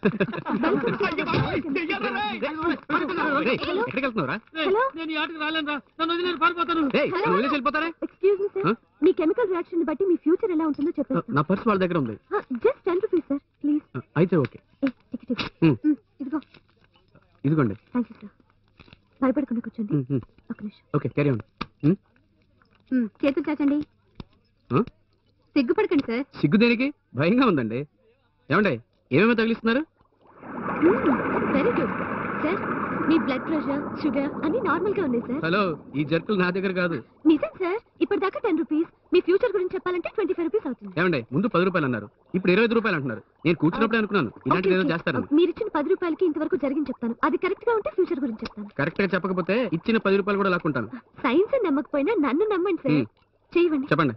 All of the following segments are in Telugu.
రేయ్, ఎక్కడికి వెళ్తున్నావురా హలో నేను ఈ ఆటకు రాలేను రా నన్ను వదిలి నేను పారిపోతాను రేయ్, నువ్వు వదిలేసి వెళ్ళిపోతారా ఎక్స్క్యూజ్ మీ సార్ Huh? మీ కెమికల్ రియాక్షన్ బట్టి మీ ఫ్యూచర్ ఎలా ఉంటుందో చెప్పేస్తాను నా పర్స్ వాళ్ళ దగ్గర ఉంది just ten rupees sir please అయితే ఓకే Hmm. ఇదిగో ఇదిగోండి థ్యాంక్ యూ సార్ భయపడకుండా కూర్చోండి ఉమ్, ఉమ్. ఒక నిమిషం ఓకే క్యారీ ఆన్ మ్, చేతులు చాచండి Huh? సిగ్గుపడకండి సార్ సిగ్గు దేనికి భయంగా ఉందండి ఏమండి ఏమేమో తగిలిస్తున్నారు వెరీ గుడ్ సార్ మీ బ్లడ్ ప్రెషర్ షుగర్ అన్ని నార్మల్ గా ఉన్నాయి సార్ హలో ఈ జర్కులు నా దగ్గర కాదు నిజం సార్ ఇప్పటిదాకా టెన్ రూపీస్ మీ ఫ్యూచర్ గురించి చెప్పాలంటే ట్వంటీ ఫైవ్ రూపీస్ అవుతుంది ఏమండి ముందు పది రూపాయలు అన్నారు ఇప్పుడు ఇరవై ఐదు రూపాయలు అంటున్నారు నేను కూర్చున్నప్పుడే అనుకున్నాను ఇలాంటిది ఏదో చేస్తారని మీరు ఇచ్చిన పది రూపాయలకి ఇంతవరకు జరిగింది చెప్తాను అది కరెక్ట్ గా ఉంటే ఫ్యూచర్ గురించి చెప్తాను కరెక్ట్ గా చెప్పకపోతే ఇచ్చిన పది రూపాయలు కూడా లాక్కుంటాను సైన్స్ నమ్మకపోయినా నన్ను నమ్మండి సార్ మ్. చేయవండి చెప్పండి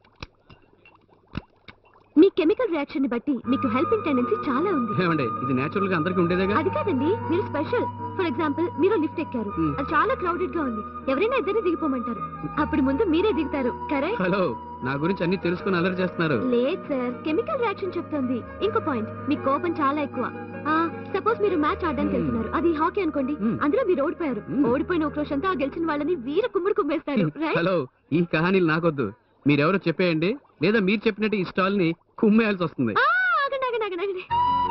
మీ కెమికల్ రియాక్షన్ ని బట్టి మీకు హెల్పింగ్ టెండెన్సీ చాలా ఉంది ఏమండి ఇది నేచురల్ గా అందరికి ఉండేదేగా అది కాదండి మీరు స్పెషల్ ఫర్ ఎగ్జాంపుల్ మీరు లిఫ్ట్ ఎక్కారు మ్. అది చాలా క్రౌడెడ్ గా ఉంది ఎవరైనా ఇద్దరిని దిగిపోమంటారు అప్పుడు ముందు మీరే దిగుతారు కరెక్ట్ హలో నా గురించి అన్ని తెలుసుకుని అలర్ చేస్తున్నారు లేదు సార్ కెమికల్ రియాక్షన్ చెప్తుంది ఇంకో పాయింట్ మీ కోపం చాలా ఎక్కువ సపోజ్ మీరు మ్యాచ్ ఆడడానికి Hmm. వెళ్తున్నారు అది హాకీ అనుకోండి Hmm. అందులో మీరు ఓడిపోయారు Hmm. ఓడిపోయిన ఉక్రోషంతో ఆ గెలిచిన వాళ్ళని వీర కుమ్ముడు కుమ్మేస్తారు రైట్ హలో ఈ కహానీలు నాకొద్దు మీరెవరో చెప్పేయండి లేదా మీరు చెప్పినట్టు ఈ స్టాల్ ని కుమ్మేయాల్సి వస్తుంది ఆగండి ఆగండి ఆగండి ఆగండి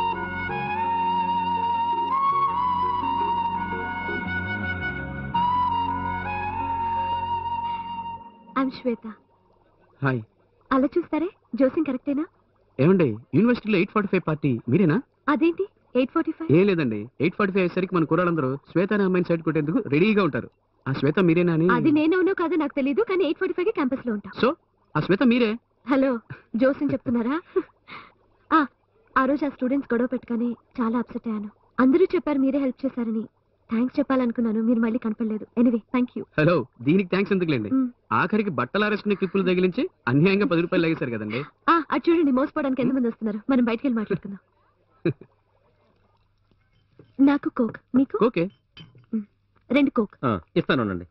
ఐమ్ శ్వేత హాయ్ అలా చూస్తారే జోసింగ్ కరెక్టేనా ఏమండి యూనివర్సిటీలో ఎయిట్ ఫార్టీ ఫైవ్ పార్టీ మీరేనా అదేంటి ఎయిట్ ఫార్టీ ఫైవ్ ఏం లేదండి ఎయిట్ ఫార్టీ ఫైవ్ అయ్యేసరికి మన కుర్రాళ్ళందరూ శ్వేత అనే అమ్మాయిని సైడ్ కొట్టేందుకు రెడీగా ఉంటారు ఆ శ్వేత మీరేనా అని అది నేనవునో కాదో నాకు తెలియదు కానీ ఎయిట్ ఫార్టీ ఫైవ్ క్యాంపస్ లో ఉంటా సో ఆ శ్వేత మీరే హలో జోసిన్ చెప్తున్నారా ఆ, ఆ రోజు ఆ స్టూడెంట్స్ గొడవ పెట్టుకొని చాలా అప్సెట్ అయ్యాను అందరూ చెప్పారు మీరే హెల్ప్ చేశారని థ్యాంక్స్ చెప్పాలనుకున్నాను మీరు మళ్ళీ కనపడలేదు ఎనివే థ్యాంక్ యూ హలో దీనికి థ్యాంక్స్ ఎందుకులేండి ఆఖరికి బట్టలు ఆరేసుకునే క్లిప్పులు తగిలించి అన్యాయంగా పది రూపాయలు లాగేశారు కదండి అటు చూడండి మోసపోవడానికి ఎంతమంది వస్తున్నారు మనం బయటికి వెళ్ళి మాట్లాడుకుందాం నాకు కోక్ మీకు ఓకే రెండు కోక్ ఇస్తానండి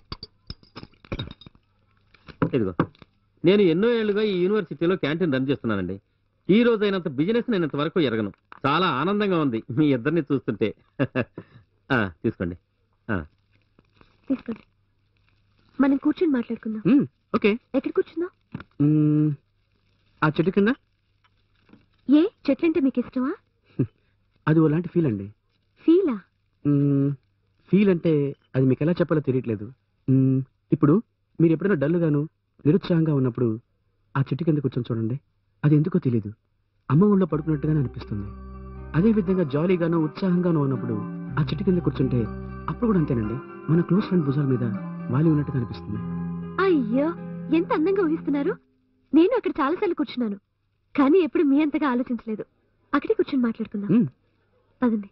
ఇదిగో నేను ఎన్నో ఏళ్లుగా ఈ యూనివర్సిటీలో క్యాంటీన్ రన్ చేస్తున్నానండి ఈ రోజు అయినంత బిజినెస్ నేను ఇంతవరకు ఎరగను చాలా ఆనందంగా ఉంది మీ ఇద్దరిని చూస్తుంటే ఆ, తీసుకోండి తీసుకోండి మనం కూర్చొని మాట్లాడుకుందాం మ్మ్, ఓకే ఎక్కడ కూర్చుందాం మ్మ్, ఆ చెట్టు కింద ఏ చెట్లంటే మీకు ఇష్టమా అది ఓలాంటి ఫీల్ అండి ఫీలా ఫీల్ అంటే అది మీకు ఎలా చెప్పాలో తెలియట్లేదు మ్మ్, ఇప్పుడు మీరు ఎప్పుడైనా డల్గాను నిరుత్సాహంగా ఉన్నప్పుడు ఆ చెట్టు కింద కూర్చొని చూడండి అది ఎందుకో తెలియదు అమ్మ ఊళ్ళో పడుకున్నట్టుగానే అనిపిస్తుంది అదే విధంగా జాలీగాను ఉత్సాహంగాను ఉన్నప్పుడు ఆ చెట్టు కింద కూర్చుంటే అప్పుడు కూడా అంతేనండి మన క్లోజ్ ఫ్రెండ్ భుజాల మీద వాలి ఉన్నట్టుగా అనిపిస్తుంది అయ్యో ఎంత అందంగా ఊహిస్తున్నారు నేను అక్కడ చాలాసార్లు కూర్చున్నాను కానీ ఎప్పుడు మీ అంతగా ఆలోచించలేదు అక్కడే కూర్చొని మాట్లాడుకుందాం మ్మ్. పదండి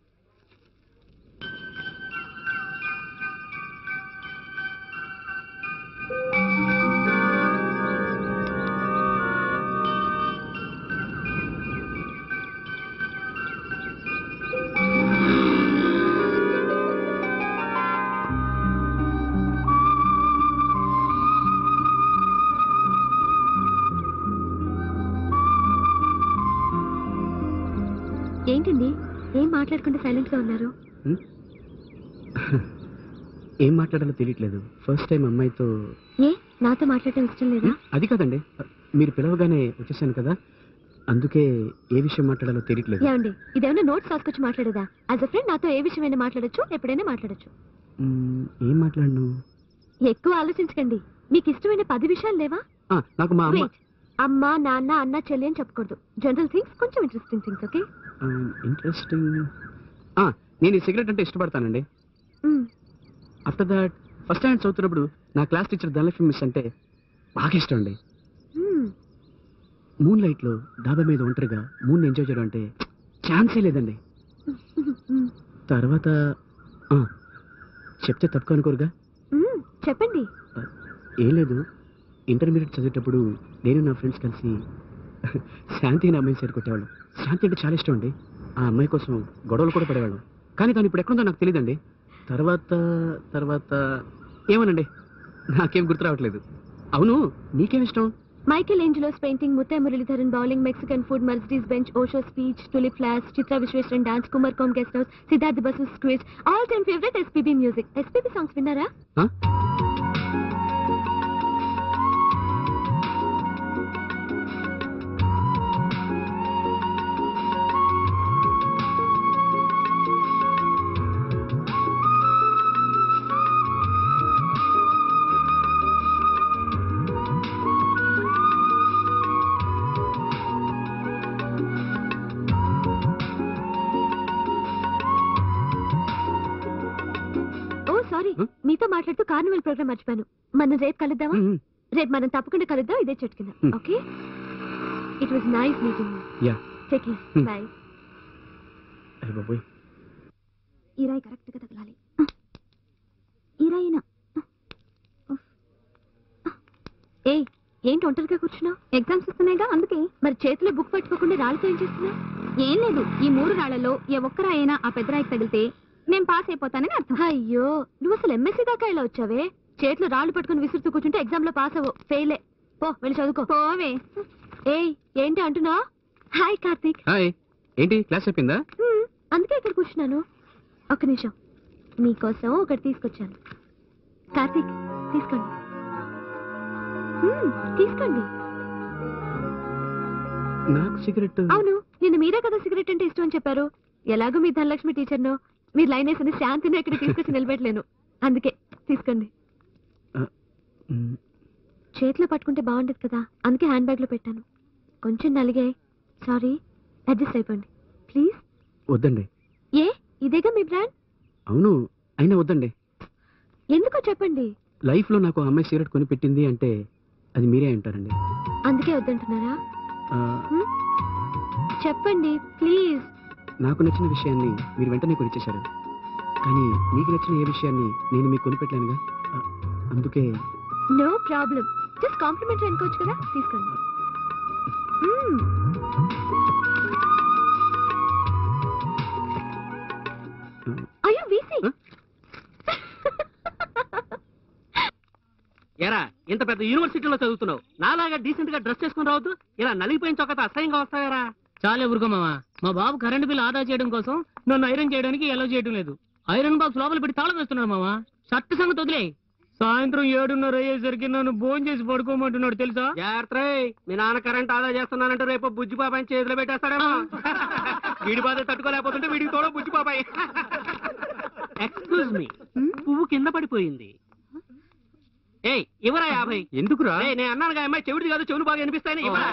ఏంటండి ఏం మాట్లాడకుండా సైలెంట్ గా ఉన్నారు ఏం మాట్లాడాలో తెలియట్లేదు ఫస్ట్ టైం అమ్మాయితో ఏ నాతో మాట్లాడటం ఇష్టం లేదా అది కాదండి మీరు పిలవగానే వచ్చేసాను కదా అందుకే ఏ విషయం మాట్లాడాలో తెలియట్లేదు ఏమండి ఇదేమైనా నోట్స్ రాసుకొచ్చి మాట్లాడేదా యాజ్ అ ఫ్రెండ్ నాతో ఏ విషయమైనా మాట్లాడొచ్చు ఎప్పుడైనా మాట్లాడొచ్చు మ్మ్, ఏం మాట్లాడను ఎక్కువ ఆలోచించకండి మీకు ఇష్టమైన పది విషయాలు లేవా ఆ, నాకు మా అమ్మ Wait. అమ్మ నాన్న అన్న చెల్లి అని చెప్పకూడదు జనరల్ థింగ్స్ కొంచెం ఇంట్రెస్టింగ్ థింగ్స్ ఓకే ఇంట్రెస్టింగ్ నేను ఈ సిగరెట్ అంటే ఇష్టపడతానండి ఆఫ్టర్ దాట్ ఫస్ట్ స్టాండర్డ్ చదువుతున్నప్పుడు నా క్లాస్ టీచర్ ధనలక్ష్మి మిస్ అంటే బాగా ఇష్టం అండి మూన్ లైట్ లో డాబా మీద ఒంటరిగా మూన్ ఎంజాయ్ చేయడం అంటే ఛాన్సే లేదండి తర్వాత ఆ, చెప్తే తప్పు అనుకోరుగా చెప్పండి ఏం లేదు ఇంటర్మీడియట్ చదివేటప్పుడు నేను నా ఫ్రెండ్స్ కలిసి శాంతి అనే అమ్మాయిని సైడ్ కొట్టేవాళ్ళం శాంతి అంటే చాలా ఇష్టం అండి ఆ అమ్మాయి కోసం గొడవలు కూడా పడేవాళ్ళం కానీ తను ఇప్పుడు ఎక్కడుందో నాకు తెలియదండి తర్వాత తర్వాత ఏమోనండి నాకేం గుర్తు రావట్లేదు అవును నీకేం ఇష్టం Michelangelo's painting Muttiah Muralitharan bowling Mexican food Mercedes Benz Osho speech tulip flash Chitra Visweswaran dance Kumarakom guest house Siddharth Basu quiz all time favourite SPB music SPB songs విన్నారా ఆ? ఓ సారీ Huh? మీతో మాట్లాడుతూ కార్నివల్ ప్రోగ్రామ్ మర్చిపోయాను మనం రేపు కలుద్దామా మ్మ్. రేపు మనం తప్పకుండా కలుద్దాం ఇదే చెట్టు కింద Hmm. Okay it was nice meeting yeah take Hmm. Bye అయ్య బాబోయ్ ఈరాయి కరెక్ట్ గా తగలాలి ఈరాయినా ఏయ్ ఏంటి ఒంటరిగా కూర్చున్నావు ఎగ్జామ్స్ వస్తున్నాయిగా అందుకే మరి చేతిలో బుక్ పట్టుకోకుండా రాళ్ళతో ఏం చేస్తున్నావు ఏం లేదు ఈ మూడు రాళ్లలో ఏ ఒక్కరాయినా ఆ పెద్దరాయికి తగిలితే నేను పాస్ అయిపోతానని అర్థం అయ్యో నువ్వు అసలు ఎంఎస్సీ దాకా ఇలా వచ్చావే చేతిలో రాళ్ళు పట్టుకుని విసురుతూ కూర్చుంటే ఎగ్జామ్ లో పాస్ అవ్వవు ఫెయిలే పో వెళ్ళి చదువుకో పోవే ఏయ్ ఏంటి అంటున్నా హాయ్ కార్తీక్ హాయ్ ఏంటి క్లాస్ అయిపోయిందా హ్మ్, అందుకే ఇక్కడ కూర్చున్నాను ఒక్క నిమిషం మీకోసం ఒకటి తీసుకొచ్చాను కార్తీక్ తీసుకోండి హ్మ్, తీసుకోండి నాకు సిగరెట్ అవును నిన్న మీరే కదా సిగరెట్ అంటే ఇష్టం అని చెప్పారు ఎలాగో మీ ధనలక్ష్మి టీచర్ను మీరు లైన్ వేసిన శాంతిని ఇక్కడ తీసుకొచ్చి నిలబెట్టలేను అందుకే తీసుకోండి మ్మ్. చేతిలో పట్టుకుంటే బాగుండదు కదా అందుకే హ్యాండ్ బ్యాగ్ లో పెట్టాను కొంచెం నలిగే సారీ అడ్జస్ట్ అయిపోండి ప్లీజ్ వద్దండి ఏ ఇదేగా మీ బ్రాండ్ అవును అయినా వద్దండి ఎందుకో చెప్పండి లైఫ్ లో నాకు ఆ అమ్మాయి సిగరెట్ కొని పెట్టింది అంటే అది మీరే అంటారండి అందుకే వద్దంటున్నారా ఆ, హ్మ్? చెప్పండి ప్లీజ్ నాకు నచ్చిన విషయాన్ని మీరు వెంటనే కొనిచ్చేశారు కానీ మీకు నచ్చిన ఏ విషయాన్ని నేను మీకు కొనిపెట్టలేనుగా ఆ, అందుకే నో ప్రాబ్లం జస్ట్ కాంప్లిమెంటరీ అనుకోవచ్చు కదా తీసుకోండి మ్మ్. అయ్యో వీసీ Huh? ఎరా ఇంత పెద్ద యూనివర్సిటీలో చదువుతున్నావు నాలాగా డీసెంట్ గా డ్రెస్ చేసుకుని రావద్దు ఇలా నలిగిపోయిన చొక్కత అసహ్యంగా వస్తాయరా చాలే ఊరుకో మామ మా బాబు కరెంట్ బిల్ ఆదా చేయడం కోసం నన్ను ఐరన్ చేయడానికి ఎలా చేయడం లేదు ఐరన్ బాక్స్ లోపల పెట్టి తాళం వేస్తున్నాడు మామ షర్ట్ సంగతి వదిలే సాయంత్రం ఏడున్నర అయ్యేసరికి నన్ను భోజనం చేసి పడుకోమంటున్నాడు తెలుసా జాగ్రత్త రేయ్. మీ నాన్న కరెంట్ ఆదా చేస్తున్నానంటే రేపు బుజ్జి బాబాయ్ చేతిలో పెట్టేస్తాడేమో వీడి బాధ తట్టుకోలేకపోతుంటే వీడికి తోడ బుజ్జి బాబాయ్ ఎక్స్క్యూజ్ మీ పువ్వు కింద పడిపోయింది ఏయ్ ఇవరా యాభై ఎందుకురా ఏయ్, నేను అన్నాను అమ్మాయి చెవిటి కాదు చెవులు బాగా వినిపిస్తాయని ఇవ్వరా?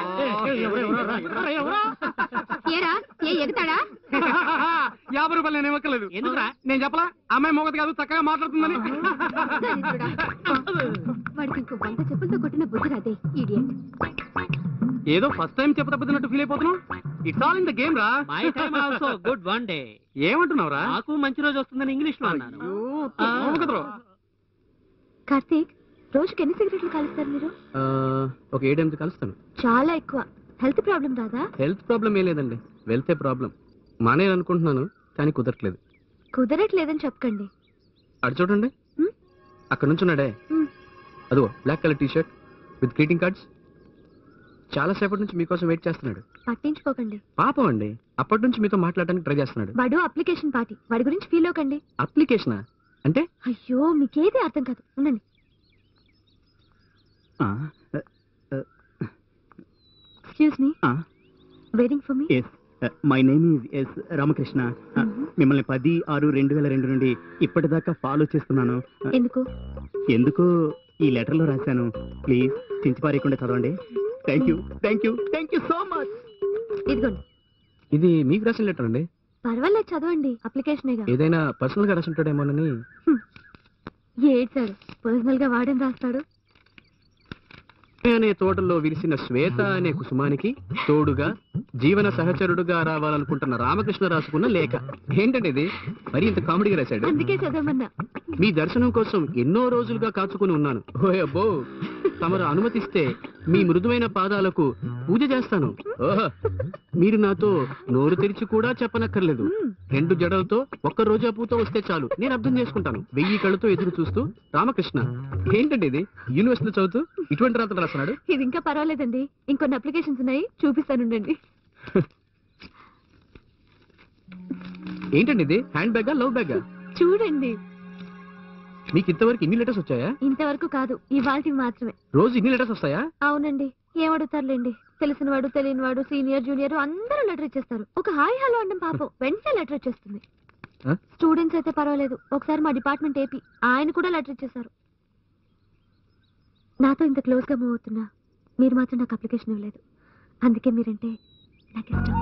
ఏరా ఏ ఎగుతాడా యాభై రూపాయలు నేను ఇవ్వట్లేదు ఎందుకురా నేను చెప్పలా అమ్మాయి మొగదు కాదు చక్కగా మాట్లాడుతుందని దరిద్రుడా. వాడికి ఇంకో వంద చెప్పులతో కొట్టిన బుద్ధి రాదే ఇడియట్ ఏదో ఫస్ట్ టైం చెప్పదబ్బుతున్నట్టు ఫీల్ అయిపోతున్నావు it's all in the game రా my time also good one day ఏమంటున్నావురా నాకు మంచి రోజు వస్తుందని ఇంగ్లీష్ లో అన్నాను కార్తీక్ రోజుకి ఎన్ని సిగరెట్లు కాలుస్తారు మీరు ఆ, ఒక ఏడెనిమిది కలుస్తాను చాలా ఎక్కువ హెల్త్ ప్రాబ్లం రాదా హెల్త్ ప్రాబ్లం ఏం లేదండి వెళ్తే ప్రాబ్లం మానేయాలనుకుంటున్నాను కానీ కుదరట్లేదు కుదరట్లేదని చెప్పకండి అటు చూడండి హ్మ్? అక్కడ నుంచున్నాడే హ్మ్. అదిగో black colour T shirt with greeting cards చాలా సేపటి నుంచి మీకోసం వెయిట్ చేస్తున్నాడు పట్టించుకోకండి పాపం అండి అప్పటి నుంచి మీతో మాట్లాడడానికి ట్రై చేస్తున్నాడు వాడు అప్లికేషన్ పార్టీ వాడి గురించి ఫీల్ అవ్వకండి అప్లికేషనా అంటే అయ్యో మీకేది అర్థం కాదు ఉండండి excuse me waiting for me yes my name is S Ramakrishna Uh, మిమ్మల్ని పది ఆరు రెండు వేల రెండు నుండి ఇప్పటిదాకా ఫాలో చేస్తున్నాను Uh, ఎందుకు ఎందుకు ఈ లెటర్లో రాశాను ప్లీజ్ చించిపారేయకుండా చదవండి thank you thank you thank you so much ఇదిగోండి ఇది మీకు రాసిన లెటర్ అండి పర్వాలేదు చదవండి అప్లికేషనేగా ఏదైనా పర్సనల్ గా రాసుంటాడేమోనని ఏడ్చాడు పర్సనల్ గా వాడని రాస్తాడు అనే తోటలో విరిసిన శ్వేత అనే కుసుమానికి తోడుగా జీవన సహచరుడుగా రావాలనుకుంటున్న రామకృష్ణ రాసుకున్న లేఖ ఏంటంటే ఇది మరి ఇంత కామెడీగా రాశాడు అందుకే చదవమన్నా మీ దర్శనం కోసం ఎన్నో రోజులుగా కాచుకుని ఉన్నాను ఓ అబ్బో తమరు అనుమతిస్తే మీ మృదువైన పాదాలకు పూజ చేస్తాను ఓహో మీరు నాతో నోరు తెరిచి కూడా చెప్పనక్కర్లేదు రెండు జడలతో ఒక్క రోజా పూతో వస్తే చాలు నేను అర్థం చేసుకుంటాను వెయ్యి కళ్ళతో ఎదురు చూస్తూ రామకృష్ణ ఏంటండి ఇది యూనివర్సిటీలో చదువుతూ ఇటువంటి రాత్రులు రాస్తున్నాడు ఇది ఇంకా పర్వాలేదండి ఇంకొన్ని అప్లికేషన్స్ ఉన్నాయి చూపిస్తానుండండి ఏంటండి ఇది హ్యాండ్ బ్యాగా లవ్ బ్యాగా చూడండి మీకు ఇంతవరకు ఇన్ని లెటర్స్ వచ్చాయా ఇంతవరకు కాదు ఇవాళ మాత్రమే రోజు ఇన్ని లెటర్స్ వస్తాయా అవునండి ఏమడుగుతారులేండి తెలిసిన వాడు తెలియని వాడు సీనియర్ జూనియర్ అందరూ లెటర్ ఇచ్చేస్తారు ఒక హాయ్ హలో అండం పాపం వెంటనే లెటర్ వచ్చేస్తుంది ఆ? స్టూడెంట్స్ అయితే పర్వాలేదు ఒకసారి మా డిపార్ట్మెంట్ ఏపీ ఆయన కూడా లెటర్ ఇచ్చేశారు నాతో ఇంత క్లోజ్ గా మూవ్ అవుతున్నా మీరు మాత్రం నాకు అప్లికేషన్ ఇవ్వలేదు అందుకే మీరంటే నాకు ఇష్టం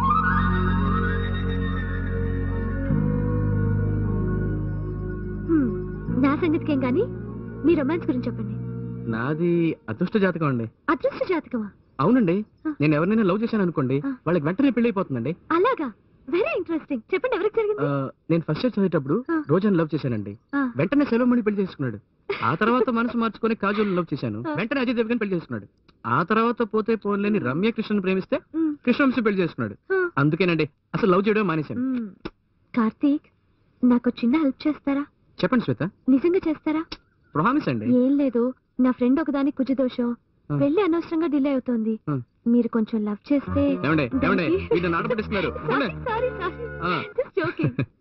హ్మ్, నా సంగతికేం కానీ మీ రొమాన్స్ గురించి చెప్పండి నాది అదృష్ట జాతకం అండి అదృష్ట జాతకమా అవునండి ఆ. నేను ఎవరినైనా లవ్ చేశాను అనుకోండి ఆ. వాళ్ళకి వెంటనే పెళ్లి అయిపోతుందండి అలాగా వెరీ ఇంట్రెస్టింగ్ చెప్పండి ఎవరికి ఆ, జరిగింది నేను ఫస్ట్ ఇయర్ చదివేటప్పుడు ఆ. రోజాని లవ్ చేశానండి ఆ. వెంటనే సెలవుమణి పెళ్లి చేసుకున్నాడు ఆ తర్వాత మనసు మార్చుకొని కాజోల్ లవ్ చేశాను ఆ. వెంటనే అజయ్ దేవగన్ పెళ్లి చేసుకున్నాడు ఆ తర్వాత పోతే పోలేని రమ్య కృష్ణను ప్రేమిస్తే మ్, కృష్ణవంశీ పెళ్లి చేసుకున్నాడు ఆ. అందుకేనండి అసలు లవ్ చేయడం మానేశాను మ్. కార్తీక్ నాకు చిన్న హెల్ప్ చేస్తారా చెప్పండి శ్వేత నిజంగా చేస్తారా ప్రామిస్ అండి ఏం లేదు నా ఫ్రెండ్ ఒకదాని కుజ దోషం ఆ. పెళ్లి అనవసరంగా డిలే అవుతోంది ఆ. మీరు కొంచెం లవ్ చేస్తే ఏమండి ఏమండి దానికి- వీళ్ళు నాట పట్టిస్తున్నారు సారీ సారీ సారీ ఆ. Just joking